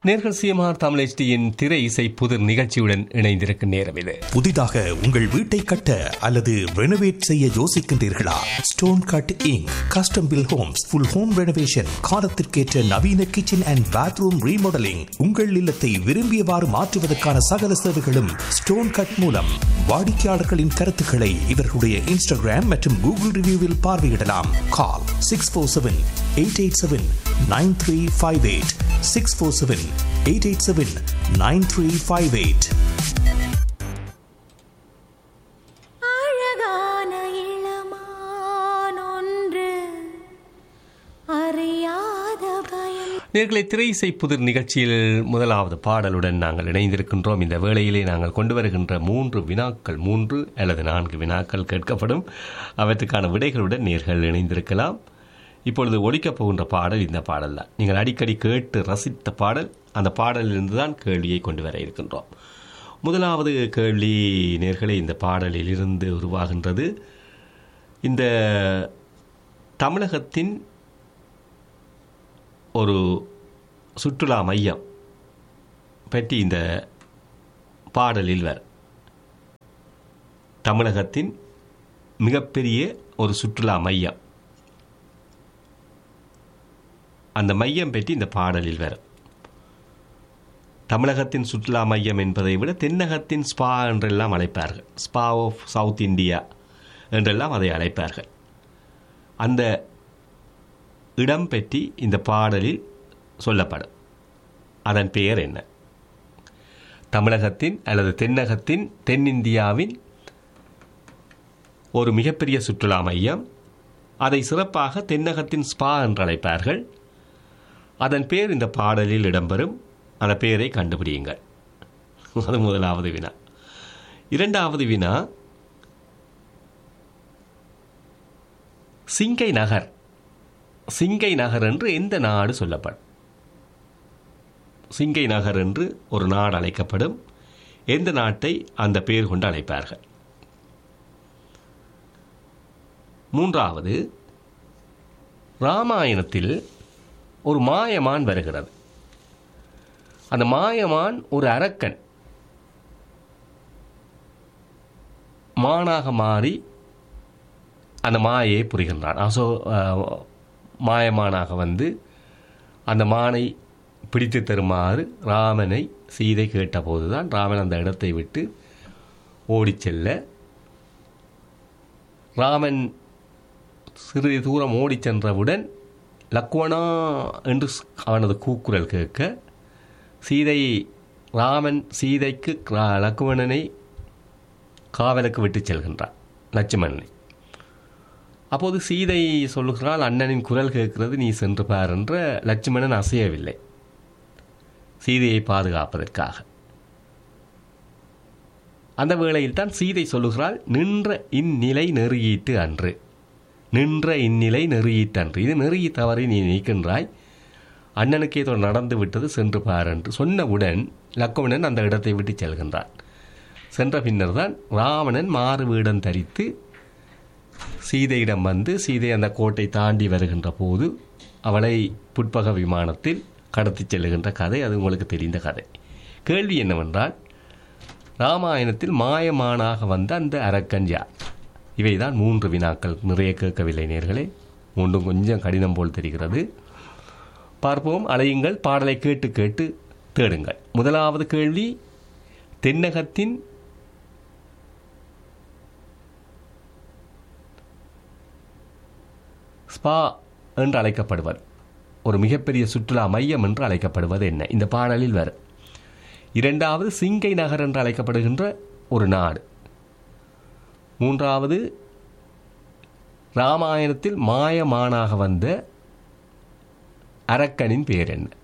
நேர்கள் சிஎம்ஆர் தமிழ் HDயின் திரை இசை புதிர் நிகழ்ச்சியுடன் இணைந்திருக்கும் நேரம் இது புதிதாக உங்கள் வீட்டை கட்ட அல்லது ரெனோவேட் செய்ய யோசிக்கின்றீர்களா stone cutting custom build homes full home renovation காலத்திற்கேற்ற நவீன கிச்சன் அண்ட் பாத்ரூம் ரீமாடலிங் உங்கள் இல்லத்தை விரும்பியவாறு மாற்றுவதற்கான சகல சேவைகளும் ஸ்டோன் கட் மூலம் வாடிக்கையாளர்களின் கருத்துக்களை இவர்களுடைய இன்ஸ்டாகிராம் மற்றும் கூகுள் ரிவ்யூவில் பார்வையிடலாம் call six four seven eight eight seven nine three five eight six four seven eight eight seven nine three five eight அழகான இளமான் ஒன்று அறியாத பயம் நேர்களை திரை இசை புதிர் நிகழ்ச்சியில் முதலாவது பாடலுடன் நாங்கள் இணைந்திருக்கின்றோம் இந்த வேளையிலே நாங்கள் கொண்டு வருகின்ற மூன்று வினாக்கள் மூன்று அல்லது நான்கு வினாக்கள் கேட்கப்படும் அவற்றுக்கான விடைகளுடன் நேர்கள் இணைந்திருக்கலாம் இப்பொழுது ஒலிக்கப் போகின்ற பாடல் இந்த பாடல் தான் நீங்கள் அடிக்கடி கேட்டு ரசித்த பாடல் அந்த பாடலிலிருந்து தான் கேள்வியை கொண்டு வர இருக்கின்றோம் முதலாவது கேள்வி நேர்களே இந்த பாடலிலிருந்து உருவாகின்றது இந்த தமிழகத்தின் ஒரு சுற்றுலா மையம் பற்றி இந்த பாடலில் வர தமிழகத்தின் மிகப்பெரிய ஒரு சுற்றுலா மையம் அந்த மையம் பற்றி இந்த பாடலில் வரும் தமிழகத்தின் சுற்றுலா மையம் என்பதை விட தென்னகத்தின் ஸ்பா என்றெல்லாம் அழைப்பார்கள் ஸ்பா ஆஃப் சவுத் இந்தியா என்றெல்லாம் அதை அழைப்பார்கள் அந்த இடம் பற்றி இந்த பாடலில் சொல்லப்படும் அதன் பெயர் என்ன தமிழகத்தின் அல்லது தென்னகத்தின் தென்னிந்தியாவின் ஒரு மிகப்பெரிய சுற்றுலா மையம் அதை சிறப்பாக தென்னகத்தின் ஸ்பா என்று அழைப்பார்கள் அதன் பேர் இந்த பாடலில் இடம்பெறும் அந்த பெயரை கண்டுபிடியுங்கள் அது முதலாவது வினா இரண்டாவது வினா சிங்கை நகர் சிங்கை நகர் என்று எந்த நாடு சொல்லப்படும் சிங்கை நகர் என்று ஒரு நாடு அழைக்கப்படும் எந்த நாட்டை அந்த பெயர் கொண்டு அழைப்பார்கள் மூன்றாவது ராமாயணத்தில் ஒரு மாயமான் வருகிறது அந்த மாயமான் ஒரு அரக்கன் மானாக மாறி அந்த மாயை புரிகின்றான் அசோ அஹ், மாயமானாக வந்து அந்த மானை பிடித்து தருமாறு ராமனை சீதை கேட்டபோதுதான் ராமன் அந்த இடத்தை விட்டு ஓடிச் செல்ல ராமன் சிறிது தூரம் ஓடிச் சென்றவுடன் லக்வனா என்று ஸ்- அவனது கூக்குரல் கேட்க சீதை ராமன் சீதைக்கு ரா- லக்குவணனை காவலுக்கு விட்டுச் செல்கின்றான் லட்சுமணனை அப்போது சீதை சொல்லுகிறாள் அண்ணனின் குரல் கேட்கிறது நீ சென்று பார் என்ற லட்சுமணன் அசையவில்லை சீதையை பாதுகாப்பதற்காக அந்த வேளையில் தான் சீதை சொல்லுகிறாள் நின்ற இந்நிலை நெறியீட்டு அன்று நின்ற இந்நிலை நெறியீட்டு அன்று இது நெறிய தவறை நீ நீக்கின்றாய் அண்ணனுக்கு ஏதோ நடந்து விட்டது சென்று பார் என்று சொன்னவுடன் லக்குவணன் அந்த இடத்தை விட்டு செல்கின்றான் சென்ற பின்னர் தான் ராவணன் மாறு வேடம் தரித்து சீதையிடம் வந்து சீதை அந்த கோட்டை தாண்டி வருகின்ற போது அவளை புட்பக விமானத்தில் கடத்திச் செல்லுகின்ற கதை அது உங்களுக்கு தெரிந்த கதை கேள்வி என்னவென்றால் ராமாயணத்தில் மாயமானாக வந்த அந்த அரக்கன் யார் இவைதான் மூன்று வினாக்கள் நிறைய கேட்கவில்லை நேர்களே மூன்றும் கொஞ்சம் கடினம் போல் தெரிகிறது பார்ப்போம் அலையுங்கள் பாடலை கேட்டு கேட்டு தேடுங்கள் முதலாவது கேள்வி தென்னகத்தின் ஸ்பா என்று அழைக்கப்படுவது ஒரு மிகப்பெரிய சுற்றுலா மையம் என்று அழைக்கப்படுவது என்ன இந்த பாடலில் வரும் இரண்டாவது சிங்கை நகர் என்று அழைக்கப்படுகின்ற ஒரு நாடு மூன்றாவது ராமாயணத்தில் மாயமானாக வந்த அரக்கனின் பெயர் என்ன